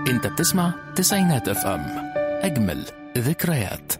انت بتسمع تسعينات اف ام اجمل ذكريات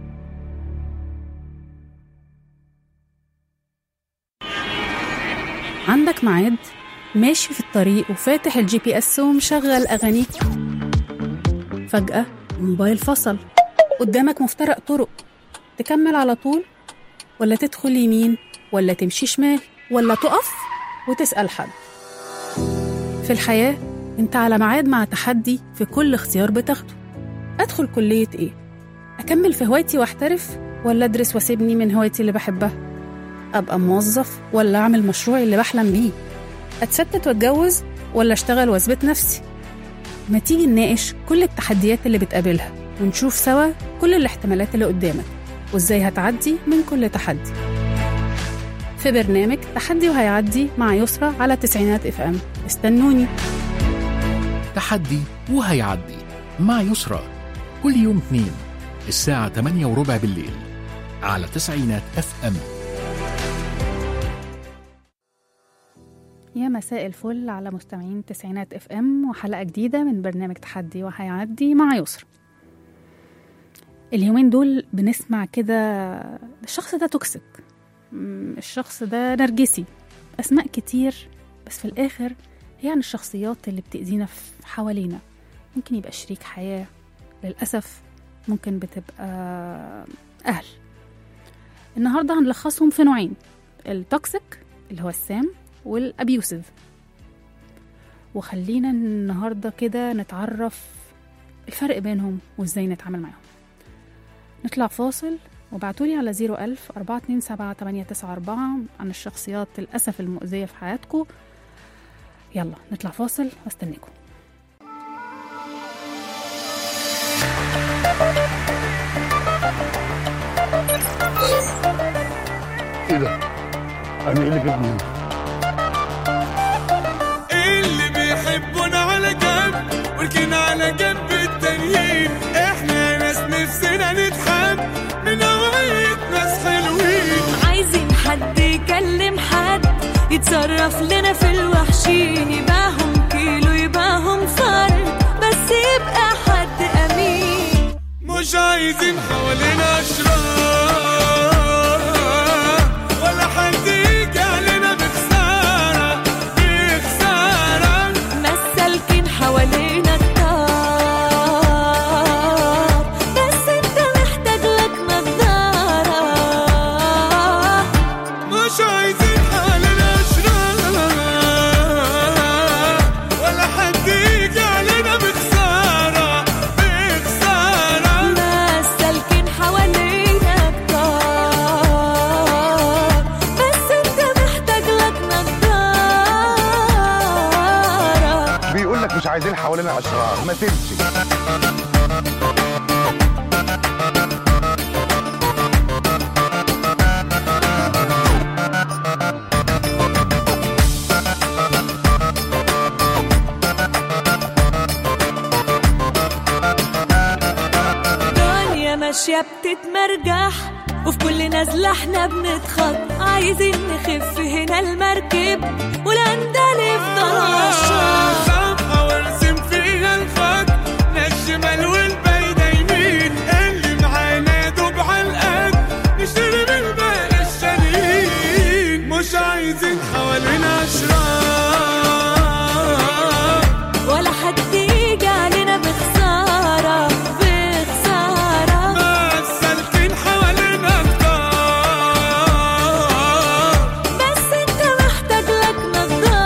عندك ميعاد ماشي في الطريق وفاتح الجي بي اس ومشغل أغانيك فجأة الموبايل فصل قدامك مفترق طرق تكمل على طول ولا تدخل يمين ولا تمشي شمال ولا تقف وتسأل حد في الحياة انت على ميعاد مع تحدي في كل اختيار بتاخده أدخل كلية ايه؟ أكمل في هوايتي واحترف ولا أدرس واسيبني من هوايتي اللي بحبها؟ أبقى موظف ولا أعمل مشروعي اللي بحلم بيه أتستت وأتجوز ولا أشتغل وأثبت نفسي ما تيجي نناقش كل التحديات اللي بتقابلها ونشوف سوا كل الاحتمالات اللي قدامك وإزاي هتعدي من كل تحدي في برنامج تحدي وهيعدي مع يسرى على تسعينات اف ام استنوني تحدي وهيعدي مع يسرى كل يوم اثنين الساعة 8 وربع بالليل على تسعينات اف ام يا مساء الفل على مستمعين تسعينات اف ام وحلقة جديدة من برنامج تحدي وهيعدي مع يسرى اليومين دول بنسمع كده الشخص ده توكسيك مم، الشخص ده نرجسي أسماء كتير بس في الآخر هي عن الشخصيات اللي بتأذينا في حوالينا ممكن يبقى شريك حياة للأسف ممكن بتبقى أهل النهاردة هنلخصهم في نوعين التوكسيك اللي هو السام والابيوسيف وخلينا النهارده كده نتعرف الفرق بينهم وازاي نتعامل معاهم نطلع فاصل وابعتولي على 01000 427 894 عن الشخصيات للأسف المؤذية في حياتكم يلا نطلع فاصل واستنيكم ايه ده؟ انا ايه اللي جابني هنا؟ اللي بيحبونا على جنب ولكن على جنب التانيين احنا ناس نفسنا نتحب من نوعية ناس حلوين عايزين حد يكلم حد يتصرف لنا في الوحشين يباهم كيلو يباهم فرد بس يبقى حد أمين مش عايزين حوالينا اشرار ولا حد يجي علينا بخسارة بخسارة مسالكين حوالينا كتار بس انت محتاج لك نضارة مش عايزين حوالينا اشرار ولا حد يجي علينا بخسارة بخسارة مسالكين حوالينا كتار بس انت محتاج لك نضارة بيقول لك مش عايزين حوالينا اشرار ما تمشي دنيا ماشية بتتمرجح وفي كل نزلة احنا بنتخط عايزين نخف هنا المركب ولا ندلف ضل الشط صفحة وارسم فيها الخط لا الشمال والبايدة يمين اللي معانا دوب على القد نشتري من باقي الشاريين مش عايزين حوالينا اشرار ولا حد يجي علينا بخسارة بخسارة بس سالكين حوالينا كتار بس انت محتاج لك نضارة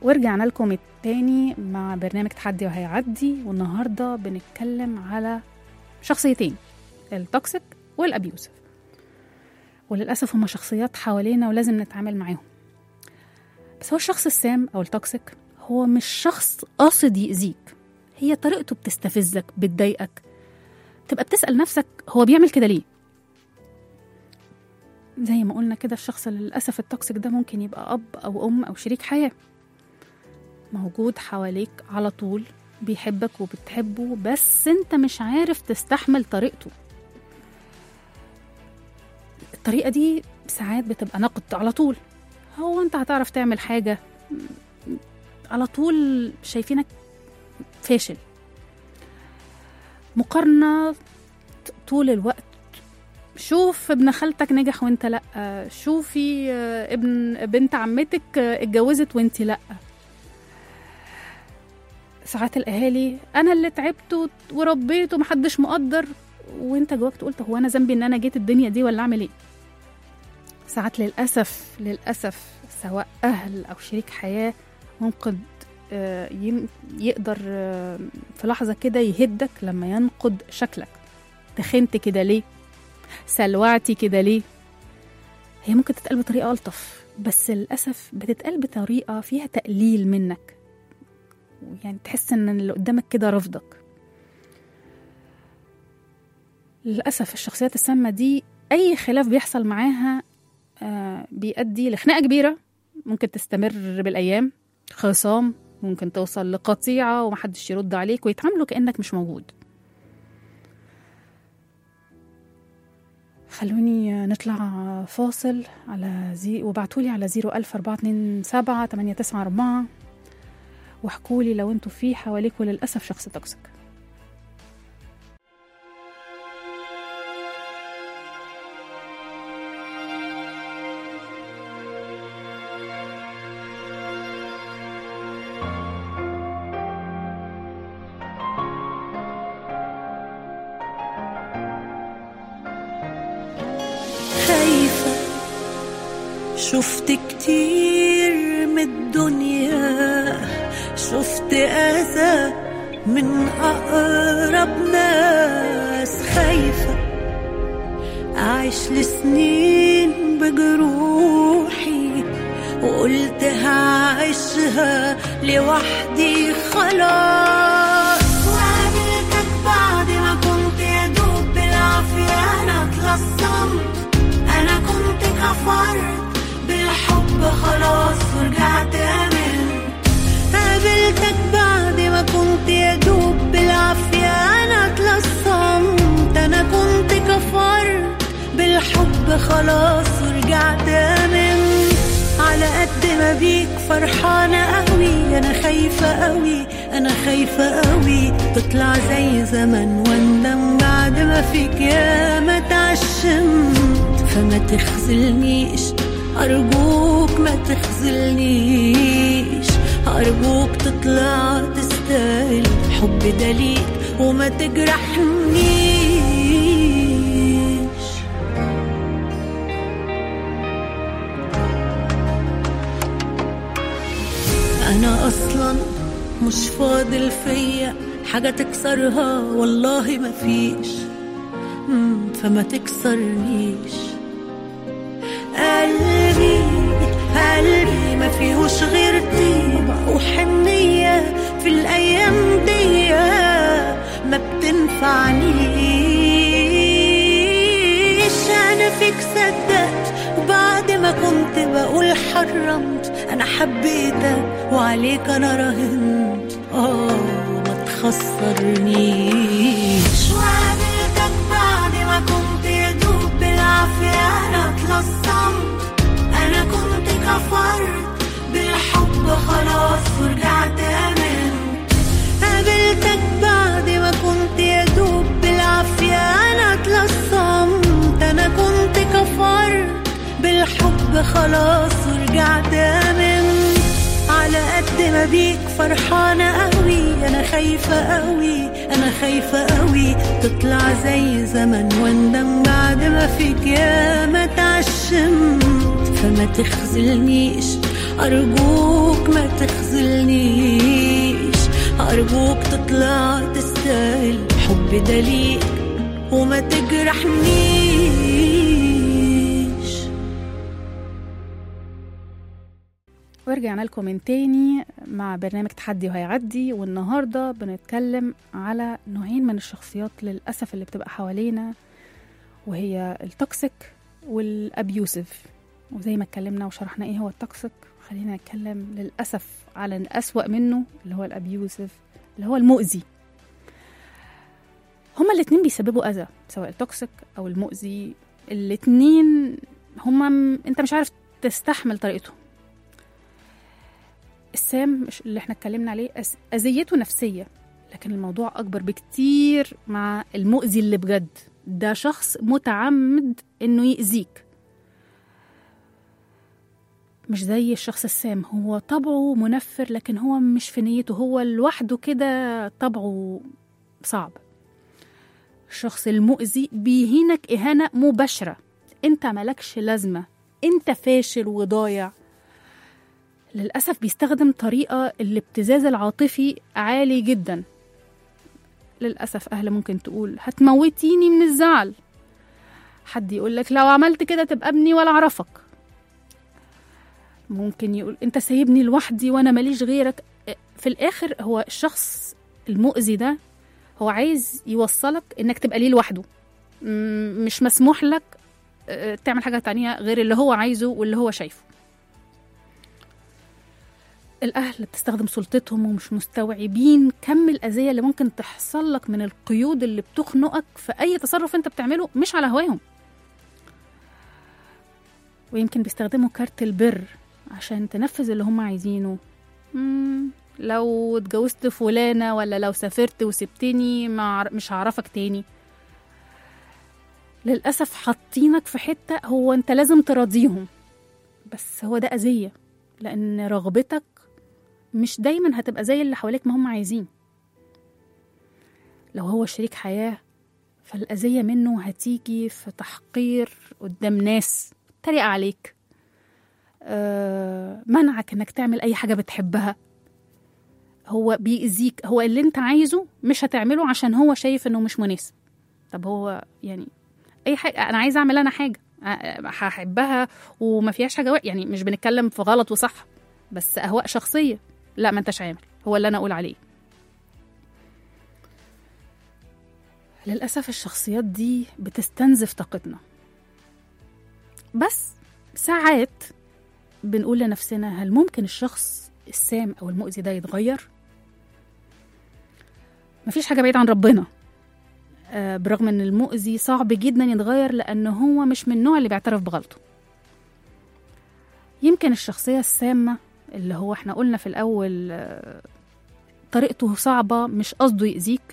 ورجعنا لكم التاني مع برنامج تحدي وهيعدي والنهارده بنتكلم على شخصيتين التوكسيك والابيوسف وللاسف هما شخصيات حوالينا ولازم نتعامل معاهم بس هو الشخص السام او التوكسيك هو مش شخص قاصد يأذيك هي طريقته بتستفزك بتضايقك تبقى بتسأل نفسك هو بيعمل كده ليه زي ما قلنا كده الشخص للأسف التوكسيك ده ممكن يبقى أب أو أم أو شريك حياة موجود حواليك على طول بيحبك وبتحبه بس انت مش عارف تستحمل طريقته الطريقة دي ساعات بتبقى نقد على طول هو انت هتعرف تعمل حاجة على طول شايفينك فاشل مقارنة طول الوقت شوف ابن خالتك نجح وانت لا شوفي آه، ابن بنت عمتك آه، اتجوزت وانت لا ساعات الاهالي انا اللي تعبت وت- وربيت ومحدش مقدر وانت جواك قلت هو انا ذنبي ان انا جيت الدنيا دي ولا اعمل ايه ساعات للاسف للاسف سواء اهل او شريك حياه ممكن آه، يم- يقدر آه، في لحظه كده يهدك لما ينقد شكلك تخنت كده ليه سلوعتي كده ليه هي ممكن تتقال بطريقه الطف بس للاسف بتتقال بطريقه فيها تقليل منك يعني تحس ان اللي قدامك كده رفضك للاسف الشخصيات السامه دي اي خلاف بيحصل معاها آه بيؤدي لخناقه كبيره ممكن تستمر بالايام خصام ممكن توصل لقطيعه ومحدش يرد عليك ويتعاملوا كانك مش موجود خلوني نطلع فاصل على زي وبعتولي على زيرو ألف أربعة اتنين سبعة تمانية تسعة أربعة واحكولي لو انتوا في حواليكوا للأسف شخص توكسيك خايفة شفت كتير من الدنيا شفت أذى من أقرب ناس خايفة أعيش لسنين بجروحي وقلت هعيشها لوحدي خلاص وقابلتك بعد ما كنت يا دوب بالعافية أنا اتلصمت أنا كنت كفرت بالحب خلاص ورجعت آمنت قابلتك بعد ما كنت يا دوب بالعافية أنا اتلصمت أنا كنت كفرت بالحب خلاص ورجعت آمنت على قد ما بيك فرحانة قوي أنا خايفة قوي أنا خايفة قوي تطلع زي زمان واندم بعد ما فيك يا ما تعشمت فما تخذلنيش أرجوك ما تخذلنيش أرجوك تطلع تستاهل حب ده ليك وما تجرحنيش أنا أصلا مش فاضل فيا حاجة تكسرها والله ما فيش مم، فما تكسرنيش قلبي قلبي ما فيهوش غير طيبة وحنية في الأيام دي ما بتنفعنيش أنا فيك صدقت وبعد ما كنت بقول حرمت أنا حبيتك وعليك أنا راهنت آه ما تخسرنيش وقابلتك بعد ما كنت يا دوب بالعافية أنا اتلصمت أنا كنت كفرت بالحب خلاص ورجعت آمنت قابلتك بعد ما كنت يا دوب بالعافية أنا اتلصمت أنا كنت كفرت بالحب خلاص ورجعت آمنت على قد ما بيك فرحانة قوي أنا خايفة قوي أنا خايفة قوي تطلع زي زمان واندم بعد ما فيك يا ما تعشمت فما تخذلنيش أرجوك ما تخذلنيش أرجوك تطلع تستاهل حب ده ليك وما تجرحنيش ورجعنا لكم من تاني مع برنامج تحدي وهيعدي والنهاردة بنتكلم على نوعين من الشخصيات للأسف اللي بتبقى حوالينا وهي التوكسيك والأبيوسيف وزي ما اتكلمنا وشرحنا ايه هو التوكسيك خلينا نتكلم للأسف على الأسوأ منه اللي هو الأبيوسيف اللي هو المؤذي هما الاتنين بيسببوا أذى سواء التوكسيك أو المؤذي الاتنين هما م... انت مش عارف تستحمل طريقتهم السام مش اللي احنا اتكلمنا عليه أز- اذيته نفسيه لكن الموضوع اكبر بكتير مع المؤذي اللي بجد ده شخص متعمد انه يأذيك مش زي الشخص السام هو طبعه منفر لكن هو مش في نيته هو لوحده كده طبعه صعب الشخص المؤذي بيهينك إهانة مباشرة انت ملكش لازمة انت فاشل وضايع للأسف بيستخدم طريقة الابتزاز العاطفي عالي جدا للأسف أهل ممكن تقول هتموتيني من الزعل حد يقول لك لو عملت كده تبقى ابني ولا أعرفك ممكن يقول انت سايبني لوحدي وانا ماليش غيرك في الاخر هو الشخص المؤذي ده هو عايز يوصلك انك تبقى ليه لوحده م- مش مسموح لك آه، تعمل حاجة تانية غير اللي هو عايزه واللي هو شايفه الأهل بتستخدم سلطتهم ومش مستوعبين كم الأذية اللي ممكن تحصل لك من القيود اللي بتخنقك في أي تصرف أنت بتعمله مش على هواهم ويمكن بيستخدموا كارت البر عشان تنفذ اللي هم عايزينه مم، لو اتجوزت فلانة ولا لو سافرت وسبتني ما أعر- مش هعرفك تاني للأسف حاطينك في حتة هو أنت لازم تراضيهم بس هو ده أذية لأن رغبتك مش دايما هتبقى زي اللي حواليك ما هم عايزين لو هو شريك حياة فالأذية منه هتيجي في تحقير قدام ناس تريق عليك آه، منعك انك تعمل اي حاجة بتحبها هو بيأذيك هو اللي انت عايزه مش هتعمله عشان هو شايف انه مش مناسب طب هو يعني اي حاجة انا عايزة اعمل انا حاجة آه، هحبها وما فيهاش حاجة وق- يعني مش بنتكلم في غلط وصح بس اهواء شخصية لا ما انتش عامل هو اللي انا اقول عليه للأسف الشخصيات دي بتستنزف طاقتنا بس ساعات بنقول لنفسنا هل ممكن الشخص السام أو المؤذي ده يتغير؟ مفيش حاجة بعيد عن ربنا آه، برغم ان المؤذي صعب جدا يتغير لأن هو مش من النوع اللي بيعترف بغلطه يمكن الشخصية السامة اللي هو احنا قلنا في الأول آه، طريقته صعبة مش قصده يأذيك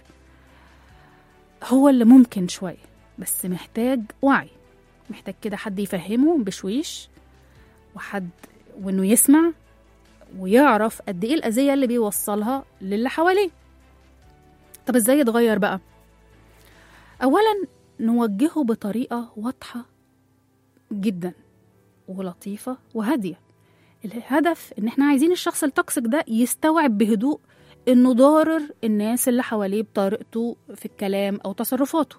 هو اللي ممكن شوية بس محتاج وعي محتاج كده حد يفهمه بشويش وحد وانه يسمع ويعرف قد ايه الاذيه اللي بيوصلها للي حواليه طب ازاي يتغير بقى اولا نوجهه بطريقه واضحه جدا ولطيفه وهاديه الهدف ان احنا عايزين الشخص التوكسيك ده يستوعب بهدوء انه ضارر الناس اللي حواليه بطريقته في الكلام او تصرفاته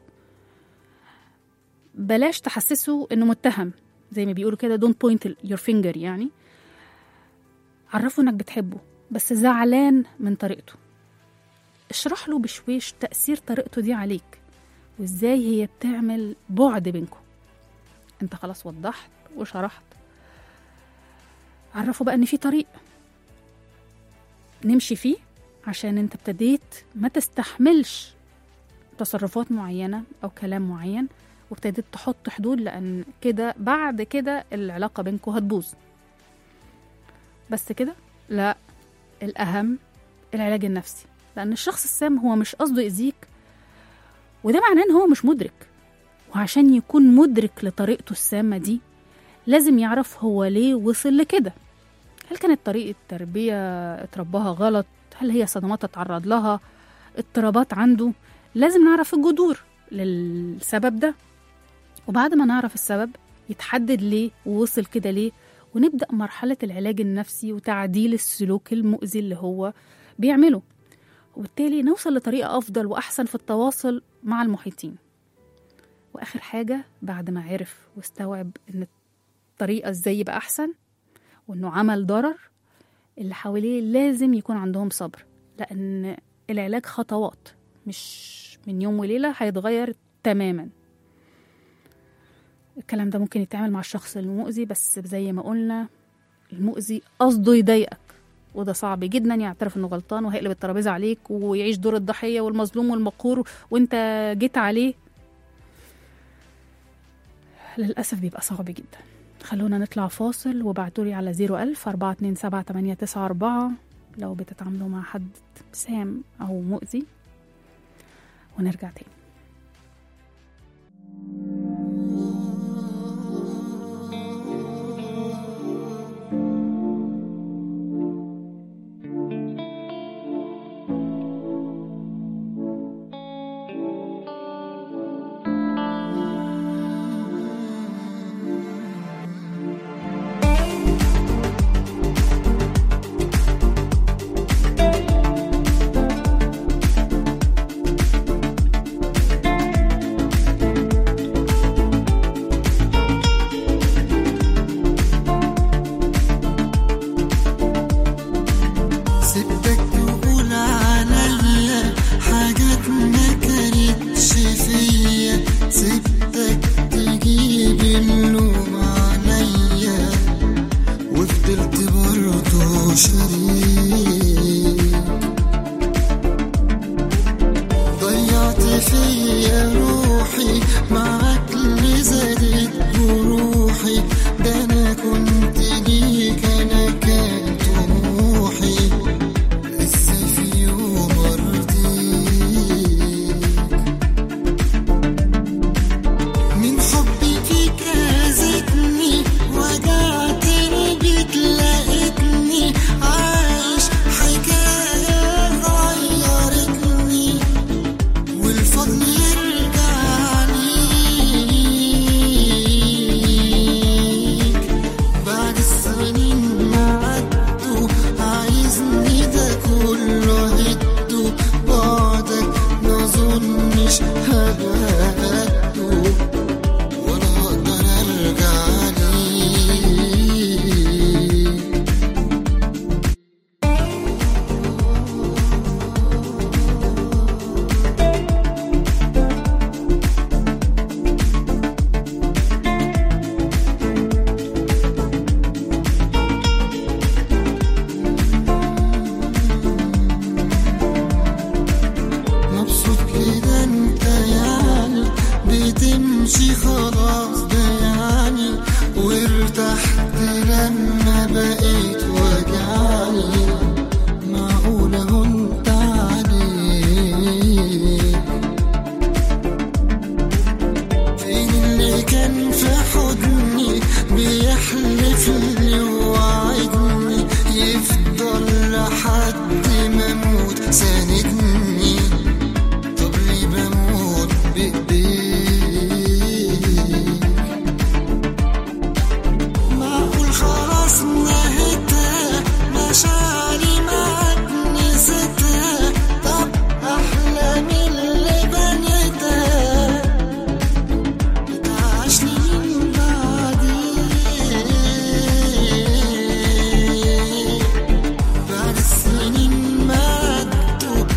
بلاش تحسسه انه متهم زي ما بيقولوا كده don't point your finger يعني عرفه انك بتحبه بس زعلان من طريقته اشرح له بشويش تأثير طريقته دي عليك وازاي هي بتعمل بعد بينكم انت خلاص وضحت وشرحت عرفه بقى ان في طريق نمشي فيه عشان انت ابتديت ما تستحملش تصرفات معينة أو كلام معين وابتديت تحط حدود لأن كده بعد كده العلاقة بينكم هتبوظ بس كده لا الأهم العلاج النفسي لأن الشخص السام هو مش قصده يأذيك وده معناه إن هو مش مدرك وعشان يكون مدرك لطريقته السامة دي لازم يعرف هو ليه وصل لكده هل كانت طريقة تربية اترباها غلط هل هي صدمات اتعرض لها اضطرابات عنده لازم نعرف الجذور للسبب ده وبعد ما نعرف السبب يتحدد ليه ووصل كده ليه ونبدأ مرحلة العلاج النفسي وتعديل السلوك المؤذي اللي هو بيعمله وبالتالي نوصل لطريقة أفضل وأحسن في التواصل مع المحيطين وآخر حاجة بعد ما عرف واستوعب إن الطريقة إزاي يبقى أحسن وإنه عمل ضرر اللي حواليه لازم يكون عندهم صبر لأن العلاج خطوات مش من يوم وليلة هيتغير تماما الكلام ده ممكن يتعمل مع الشخص المؤذي بس زي ما قلنا المؤذي قصده يضايقك وده صعب جدا يعترف انه غلطان وهيقلب الترابيزه عليك ويعيش دور الضحيه والمظلوم والمقهور وانت جيت عليه للاسف بيبقى صعب جدا خلونا نطلع فاصل وابعتولي على 01000 427 894 لو بتتعاملوا مع حد سام او مؤذي ونرجع تاني سبتك تقول عليا حاجات ما كانتش فيا سبتك تجيب اللوم عليا وفضلت برضه شريك ضيعت فيا روحي معاك اللي زادت جروحي ده انا كنت ليك انا كان طموحي ازاي في يوم ارضيك من حبي فيك اذيتني وجعتني بيك لقيتني عايش حكايه غيرتني والفضل يرجع ليك بعد السنين ما عدوا عايزني ده كله هده بعدك ما اظنش هبقى قده ولا اقدر ارجع ليك مبسوط كده انت يعني بتمشي خلاص ده يعني وارتحت لما بقيت وجعني معقولة هنت عليك فين اللي كان في حضني بيحلف لي ووعدني يفضل لحد ما اموت ساندني طب ليه بموت بايديك معقول خلاص نهيتها مشاعري معاك نسيتها طب احلامي اللي بنيتها بتعيشني من بعديك بعد السنين ما عدوا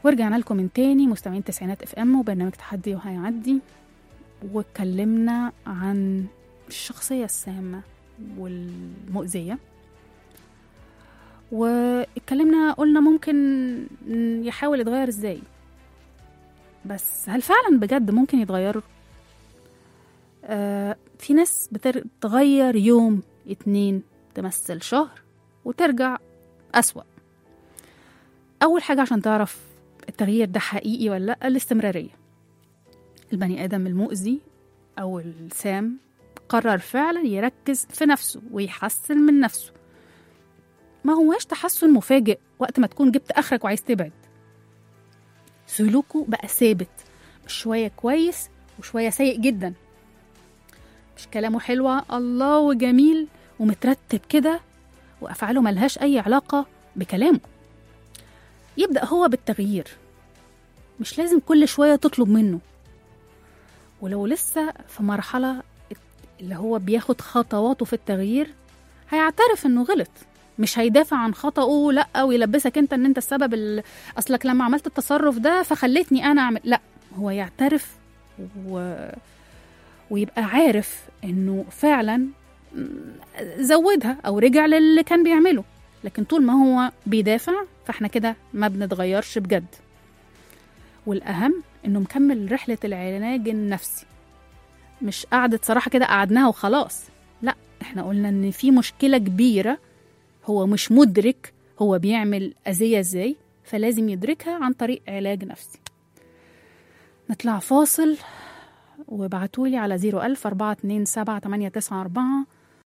ورجعنا لكم من تاني مستمعين تسعينات اف ام وبرنامج تحدي وهيعدي واتكلمنا عن الشخصية السامة والمؤذية واتكلمنا قلنا ممكن يحاول يتغير ازاي بس هل فعلا بجد ممكن يتغيروا آه في ناس بتتغير يوم اتنين تمثل شهر وترجع أسوأ أول حاجة عشان تعرف التغيير ده حقيقي ولا لأ الاستمرارية البني آدم المؤذي أو السام قرر فعلا يركز في نفسه ويحسن من نفسه ما هواش تحسن مفاجئ وقت ما تكون جبت آخرك وعايز تبعد سلوكه بقى ثابت مش شوية كويس وشوية سيء جدا مش كلامه حلوة الله وجميل ومترتب كده وأفعاله ملهاش أي علاقة بكلامه يبدأ هو بالتغيير مش لازم كل شوية تطلب منه ولو لسه في مرحلة اللي هو بياخد خطواته في التغيير هيعترف انه غلط مش هيدافع عن خطأه لا ويلبسك انت ان انت السبب ال- اصلك لما عملت التصرف ده فخلتني انا اعمل لا هو يعترف و... ويبقى عارف انه فعلا م، زودها او رجع للي كان بيعمله لكن طول ما هو بيدافع فاحنا كده ما بنتغيرش بجد والاهم انه مكمل رحله العلاج النفسي مش قعدة صراحة كده قعدناها وخلاص لا احنا قلنا ان في مشكلة كبيرة هو مش مدرك هو بيعمل أذية ازاي فلازم يدركها عن طريق علاج نفسي نطلع فاصل وابعتولي على 01000 427 894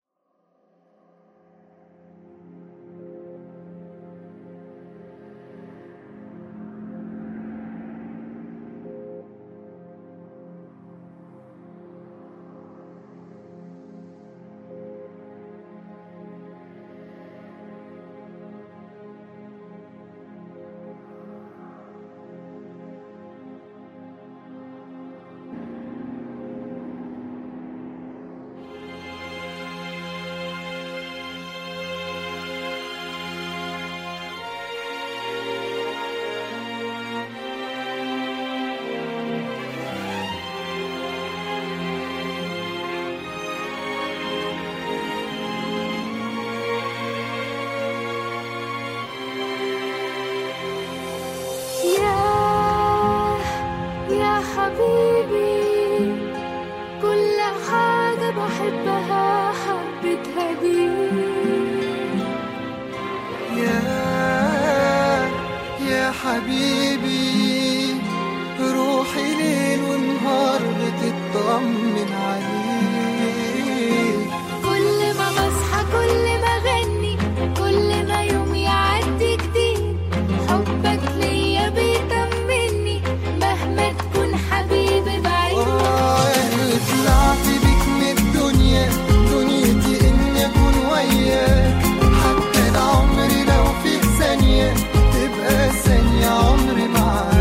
يا يا حبيبي كل حاجة بحبها حبيتها بيك يا يا حبيبي روحي ليل ونهار بتطمن عليك كل ما بصحى كل ما اغني كل ما يوم يعدي جديد حبك ليا بيطمني مهما تكون حبيبي بعيد آه يا اللي طلعت بيك من الدنيا دنيتي إني أكون وياك حتى العمر لو في ثانية تبقى ثانية عمري معاك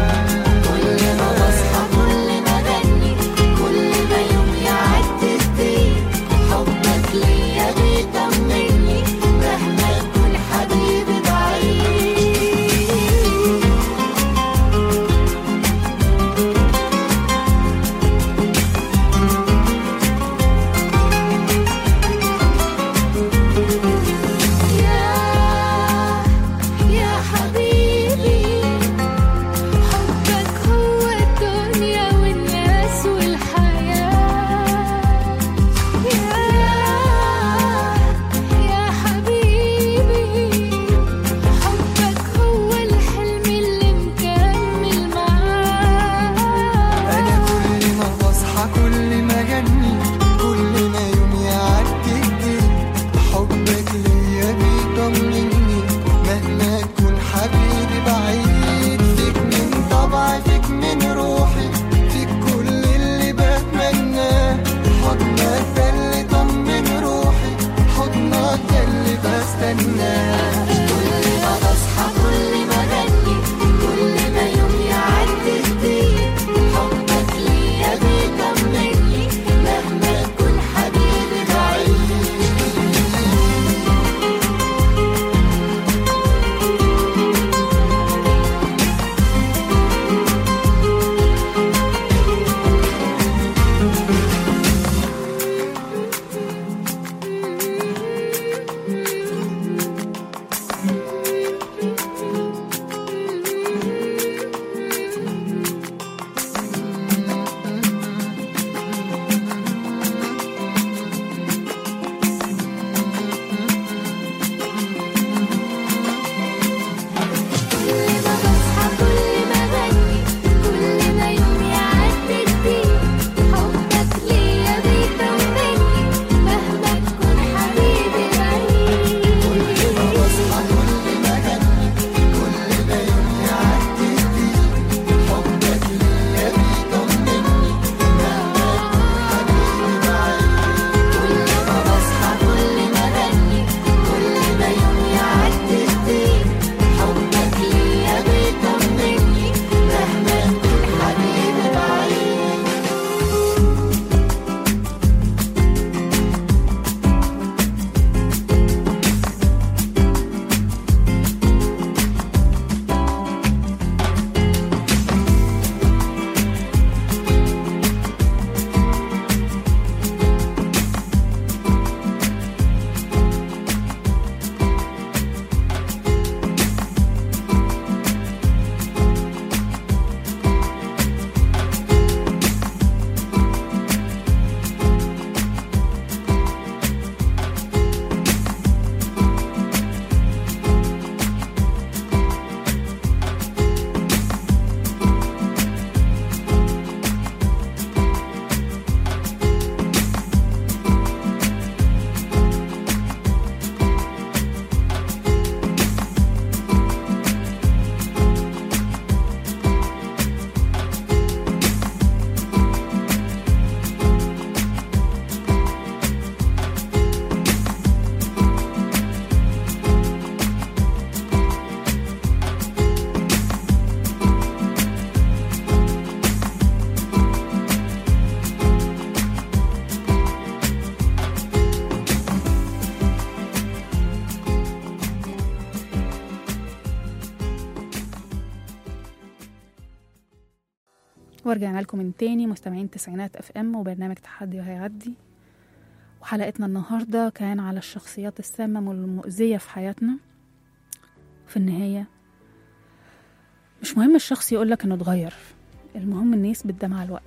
ورجعنا لكم من تاني مستمعين تسعينات اف ام وبرنامج تحدي وهيعدي وحلقتنا النهاردة كان على الشخصيات السامة والمؤذية في حياتنا في النهاية مش مهم الشخص يقولك انه اتغير المهم انه يثبت ده مع الوقت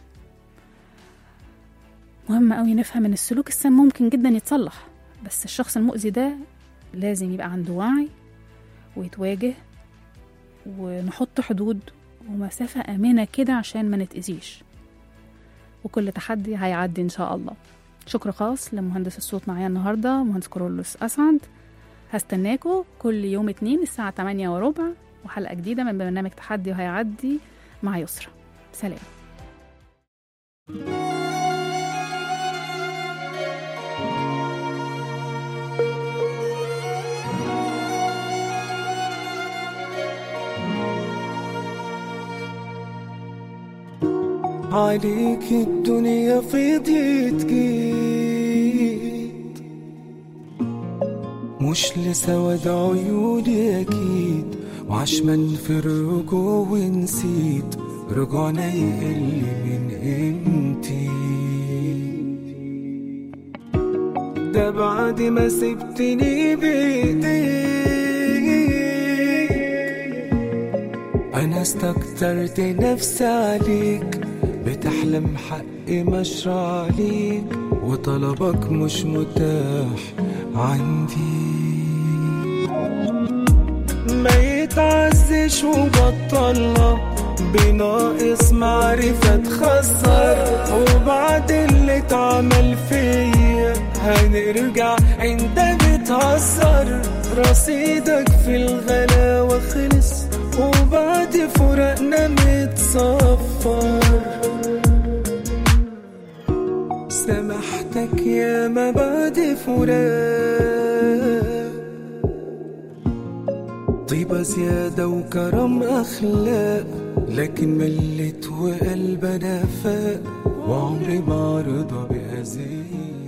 مهم قوي نفهم ان السلوك السام ممكن جدا يتصلح بس الشخص المؤذي ده لازم يبقى عنده وعي ويتواجه ونحط حدود ومسافة آمنة كده عشان ما نتأذيش وكل تحدي هيعدي إن شاء الله شكر خاص لمهندس الصوت معايا النهاردة مهندس كورولوس أسعد هستناكوا كل يوم اتنين الساعة 8 وربع وحلقة جديدة من برنامج تحدي وهيعدي مع يسرا سلام عليك الدنيا فضيت جيت مش لسواد عيوني اكيد وعشمان في الرجوع ونسيت رجوعنا يقل من قيمتي ده بعد ما سبتني بايديك انا استكترت نفسي عليك بتحلم حق مشروع عليك وطلبك مش متاح عندي ما يتعزش وبطلنا بناقص معرفة تخسر وبعد اللي اتعمل فيا هنرجع انت بتهزر رصيدك في الغلاوة خلص وبعد فراقنا متصفر سامحتك يا ما بعد فراق طيبة زيادة وكرم أخلاق لكن ملت وقلبنا فاق وعمري ما رضى بأذية